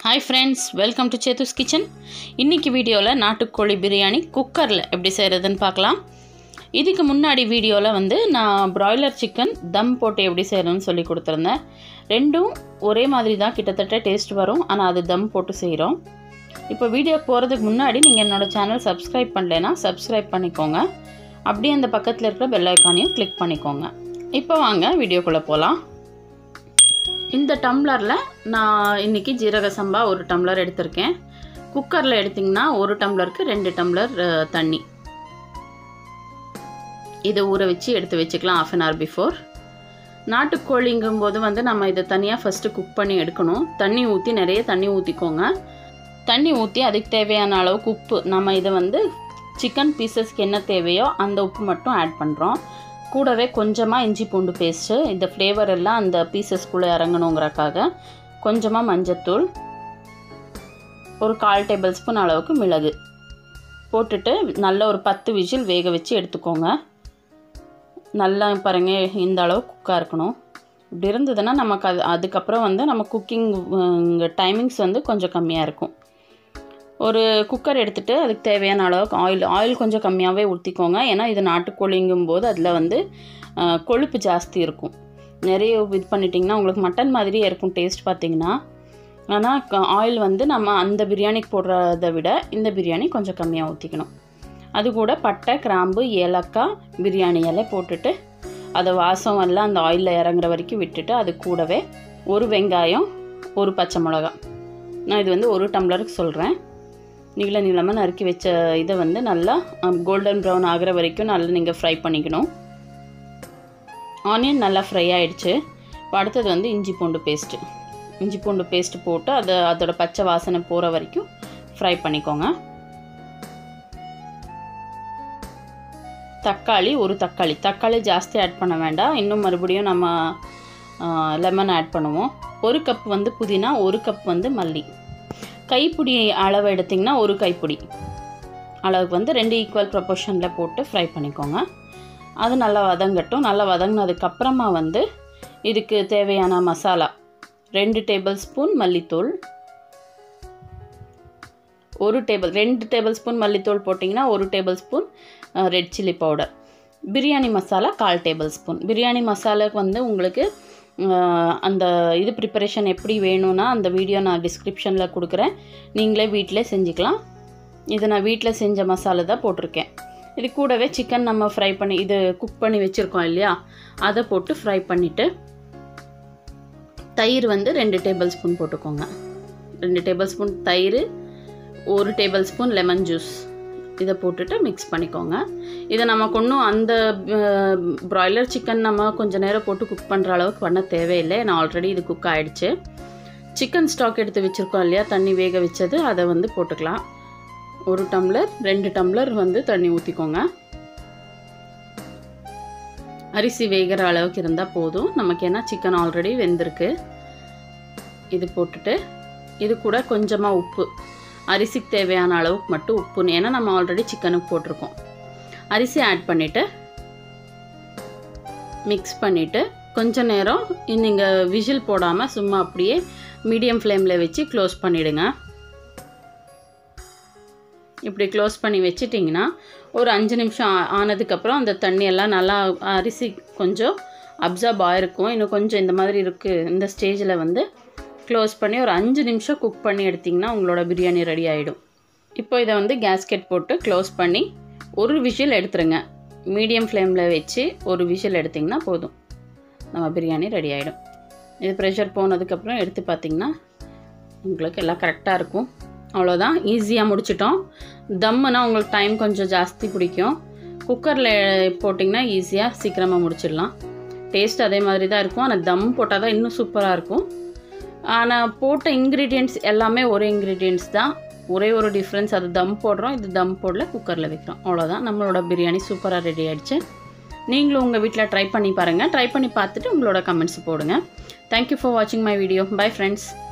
hi friends welcome to Sethu's kitchen இன்றைக்கி வீடியோவில் நாட்டுக்கோழி பிரியாணி குக்கரில் எப்படி செய்கிறதுன்னு பார்க்கலாம் இதுக்கு முன்னாடி வீடியோவில் வந்து நான் பிராய்லர் சிக்கன் தம் போட்டு எப்படி செய்கிறதுன்னு சொல்லி கொடுத்துருந்தேன் ரெண்டும் ஒரே மாதிரி தான் கிட்டத்தட்ட டேஸ்ட் வரும் ஆனால் அது தம் போட்டு செய்கிறோம் இப்போ வீடியோ போகிறதுக்கு முன்னாடி நீங்கள் என்னோடய சேனல் சப்ஸ்கிரைப் பண்ணலைன்னா சப்ஸ்கிரைப் பண்ணிக்கோங்க அப்படியே அந்த பக்கத்தில் இருக்கிற பெல் ஐக்கானையும் கிளிக் பண்ணிக்கோங்க இப்போ வாங்க வீடியோக்குள்ளே போகலாம் இந்த டம்ளரில் நான் இன்றைக்கி ஜீரக சம்பா ஒரு டம்ளர் எடுத்திருக்கேன் குக்கரில் எடுத்திங்கன்னா ஒரு டம்ளருக்கு ரெண்டு டம்ளர் அஹ், தண்ணி இதை ஊற வச்சு எடுத்து வச்சுக்கலாம் ஆஃப் அன் ஹவர் பிஃபோர் நாட்டுக்கோழிங்கும் போது வந்து நம்ம இதை தனியாக ஃபஸ்ட்டு குக் பண்ணி எடுக்கணும் தண்ணி ஊற்றி நிறைய தண்ணி ஊற்றிக்கோங்க தண்ணி ஊற்றி அதுக்கு தேவையான அளவுக்கு உப்பு நம்ம இதை வந்து சிக்கன் பீசஸ்க்கு என்ன தேவையோ அந்த உப்பு மட்டும் ஆட் பண்ணுறோம் கூடவே கொஞ்சமாக இஞ்சி பூண்டு பேஸ்ட்டு இந்த ஃப்ளேவர் எல்லாம் அந்த பீசஸ்க்குள்ளே இறங்கணுங்கிறக்காக கொஞ்சமாக மஞ்சத்தூள் ஒரு கால் டேபிள் ஸ்பூன் அளவுக்கு மிளகு போட்டுட்டு நல்ல ஒரு பத்து விசில் வேக வச்சு எடுத்துக்கோங்க நல்லா பாருங்க இந்த அளவு குக்காக இருக்கணும் இப்படி இருந்ததுன்னா நமக்கு அது அதுக்கப்புறம் வந்து நம்ம குக்கிங் டைமிங்ஸ் வந்து கொஞ்சம் கம்மியாக இருக்கும் ஒரு குக்கர் எடுத்துகிட்டு அதுக்கு தேவையான அளவுக்கு ஆயில் ஆயில் கொஞ்சம் கம்மியாகவே ஊற்றிக்கோங்க ஏன்னா இது நாட்டுக்கோழிங்கும் போது அதில் வந்து அஹ், கொழுப்பு ஜாஸ்தி இருக்கும் நிறைய இது பண்ணிட்டிங்கன்னா உங்களுக்கு மட்டன் மாதிரியே இருக்கும் டேஸ்ட் பார்த்தீங்கன்னா ஆனால் ஆயில் வந்து நம்ம அந்த பிரியாணிக்கு போடுறத விட இந்த பிரியாணி கொஞ்சம் கம்மியாக ஊற்றிக்கணும் அது கூட பட்டை கிராம்பு ஏலக்காய் பிரியாணி இலை போட்டுட்டு அதை வாசம் எல்லாம் அந்த ஆயிலில் இறங்குற வரைக்கும் விட்டுட்டு அது கூடவே ஒரு வெங்காயம் ஒரு பச்சை மிளகா நான் இது வந்து ஒரு டம்ளருக்கு சொல்கிறேன் நீள நீளமாக நறுக்கி வச்ச இதை வந்து நல்லா கோல்டன் ப்ரௌன் ஆகிற வரைக்கும் நல்லா நீங்கள் ஃப்ரை பண்ணிக்கணும் ஆனியன் நல்லா ஃப்ரை ஆயிடுச்சு இப்போ அடுத்தது வந்து இஞ்சி பூண்டு பேஸ்ட்டு இஞ்சி பூண்டு பேஸ்ட் போட்டு அதை அதோட பச்சை வாசனை போகிற வரைக்கும் ஃப்ரை பண்ணிக்கோங்க தக்காளி ஒரு தக்காளி தக்காளி ஜாஸ்தி ஆட் பண்ண வேண்டாம் இன்னும் மறுபடியும் நம்ம லெமன் ஆட் பண்ணுவோம் ஒரு கப் வந்து புதினா ஒரு கப் வந்து மல்லி கைப்பிடி அளவு எடுத்திங்கன்னா ஒரு கைப்பிடி அளவுக்கு வந்து ரெண்டு ஈக்குவல் ப்ரொபோர்ஷனில் போட்டு ஃப்ரை பண்ணிக்கோங்க அது நல்லா வதங்கட்டும் நல்லா வதங்கினதுக்கப்புறமா வந்து இதுக்கு தேவையான மசாலா ரெண்டு டேபிள் ஸ்பூன் மல்லித்தூள் ஒரு டேபிள் ரெண்டு டேபிள் ஸ்பூன் மல்லித்தூள் போட்டிங்கன்னா ஒரு table spoon red chilli powder biryani masala கால் டேபிள் ஸ்பூன் பிரியாணி மசாலாக்கு வந்து உங்களுக்கு அஹ், அந்த இது ப்ரிப்பரேஷன் எப்படி வேணும்னா அந்த வீடியோ நான் டிஸ்கிரிப்ஷனில் கொடுக்குறேன் நீங்களே வீட்டிலே செஞ்சுக்கலாம் இது நான் வீட்டில் செஞ்ச மசாலா தான் போட்டிருக்கேன் இது கூடவே சிக்கன் நம்ம ஃப்ரை பண்ணி இது குக் பண்ணி வச்சுருக்கோம் இல்லையா அதை போட்டு ஃப்ரை பண்ணிவிட்டு தயிர் வந்து ரெண்டு டேபிள் ஸ்பூன் போட்டுக்கோங்க ரெண்டு டேபிள் ஸ்பூன் தயிர் ஒரு டேபிள் ஸ்பூன் லெமன் ஜூஸ் இதை போட்டுட்டு மிக்ஸ் பண்ணிக்கோங்க இதை நமக்கு ஒன்றும் அந்த ப்ராய்லர் சிக்கன் நம்ம கொஞ்சம் நேரம் போட்டு குக் பண்ணுற அளவுக்கு பண்ண தேவையில்லை நான் ஆல்ரெடி இது குக் ஆகிடுச்சு சிக்கன் ஸ்டாக் எடுத்து வச்சுருக்கோம் இல்லையா தண்ணி வேக வச்சது அதை வந்து போட்டுக்கலாம் ஒரு டம்ளர் ரெண்டு டம்ளர் வந்து தண்ணி ஊற்றிக்கோங்க அரிசி வேகிற அளவுக்கு இருந்தால் போதும் நமக்கு ஏன்னா சிக்கன் ஆல்ரெடி வெந்திருக்கு இது போட்டுட்டு இது கூட கொஞ்சமாக உப்பு அரிசிக்கு தேவையான அளவுக்கு மட்டும் உப்பு ஏன்னா நம்ம ஆல்ரெடி சிக்கனுக்கு போட்டிருக்கோம் அரிசி ஆட் பண்ணிவிட்டு மிக்ஸ் பண்ணிவிட்டு கொஞ்ச நேரம் நீங்கள் விசில் போடாமல் சும்மா அப்படியே மீடியம் ஃப்ளேமில் வச்சு க்ளோஸ் பண்ணிவிடுங்க இப்படி க்ளோஸ் பண்ணி வச்சிட்டிங்கன்னா ஒரு அஞ்சு நிமிஷம் ஆ- ஆனதுக்கப்புறம் அந்த தண்ணி எல்லாம் நல்லா அரிசி கொஞ்சம் அப்சர்ப் ஆகிருக்கும் இன்னும் கொஞ்சம் இந்த மாதிரி இருக்குது இந்த ஸ்டேஜில் வந்து க்ளோஸ் பண்ணி ஒரு அஞ்சு நிமிஷம் குக் பண்ணி எடுத்திங்கன்னா உங்களோட பிரியாணி ரெடி ஆகிடும் இப்போ இதை வந்து கேஸ்கெட் போட்டு க்ளோஸ் பண்ணி ஒரு விஷில் எடுத்துருங்க மீடியம் ஃப்ளேமில் வச்சு ஒரு விஷில் எடுத்திங்கன்னா போதும் நம்ம பிரியாணி ரெடி ஆகிடும் இது ப்ரெஷர் போனதுக்கப்புறம் எடுத்து பார்த்திங்கன்னா உங்களுக்கு எல்லாம் கரெக்டாக இருக்கும் அவ்வளோதான் ஈஸியாக முடிச்சிட்டோம் தம்முனா உங்களுக்கு டைம் கொஞ்சம் ஜாஸ்தி பிடிக்கும் குக்கரில் போட்டிங்கன்னா ஈஸியாக சீக்கிரமாக முடிச்சிடலாம் டேஸ்ட் அதே மாதிரி தான் இருக்கும் ஆனால் தம் போட்டால் தான் இன்னும் சூப்பராக இருக்கும் ஆனால் போட்ட இன்க்ரீடியன்ட்ஸ் எல்லாமே ஒரே இன்க்ரீடியன்ட்ஸ் தான் ஒரே ஒரு டிஃப்ரென்ஸ் அது தம் போடுறோம் இது தம் போடல குக்கரில் வைக்கிறோம் அவ்வளோதான் நம்மளோட பிரியாணி சூப்பராக ரெடி ஆயிடுச்சு நீங்களும் உங்கள் வீட்டில் ட்ரை பண்ணி பாருங்கள் ட்ரை பண்ணி பார்த்துட்டு உங்களோட கமெண்ட்ஸ் போடுங்க தேங்க்யூ ஃபார் வாட்சிங் மை வீடியோ பை ஃப்ரெண்ட்ஸ்